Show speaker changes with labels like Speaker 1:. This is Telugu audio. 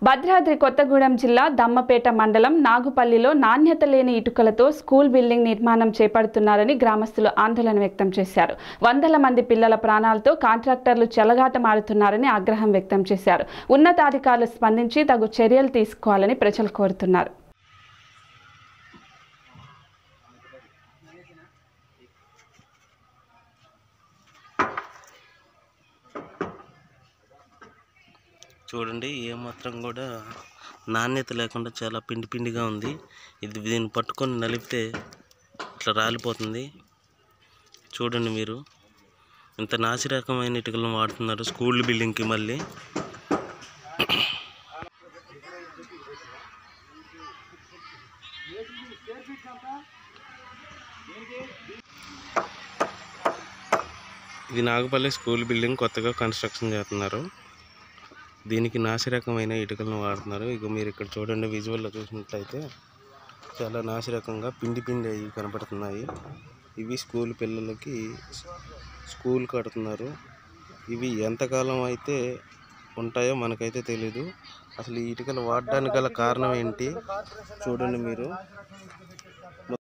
Speaker 1: భద్రాద్రి కొత్తగూడెం జిల్లా దమ్మపేట మండలం నాగుపల్లిలో నాణ్యత లేని ఇటుకలతో స్కూల్ బిల్డింగ్ నిర్మాణం చేపడుతున్నారని గ్రామస్తులు ఆందోళన వ్యక్తం చేశారు వందల మంది పిల్లల ప్రాణాలతో కాంట్రాక్టర్లు చెలగాటమాడుతున్నారని ఆగ్రహం వ్యక్తం చేశారు ఉన్నతాధికారులు స్పందించి తగు చర్యలు తీసుకోవాలని ప్రజలు కోరుతున్నారు
Speaker 2: చూడండి ఏమాత్రం కూడా నాణ్యత లేకుండా చాలా పిండి పిండిగా ఉంది ఇది దీన్ని పట్టుకొని నలిపితే ఇట్లా రాలిపోతుంది చూడండి మీరు ఇంత నాసిరకమైన ఇటుకలను వాడుతున్నారు స్కూల్ బిల్డింగ్కి మళ్ళీ ఇది నాగపల్లి స్కూల్ బిల్డింగ్ కొత్తగా కన్స్ట్రక్షన్ చేస్తున్నారు దీనికి నాసిరకమైన ఇటుకలను వాడుతున్నారు ఇక మీరు ఇక్కడ చూడండి విజువల్లో చూసినట్లయితే చాలా నాసిరకంగా పిండి పిండి అవి కనపడుతున్నాయి ఇవి స్కూల్ పిల్లలకి స్కూల్ కడుతున్నారు ఇవి ఎంతకాలం అయితే ఉంటాయో మనకైతే తెలీదు అసలు ఈ ఇటుకలు వాడడానికి గల కారణం ఏంటి చూడండి మీరు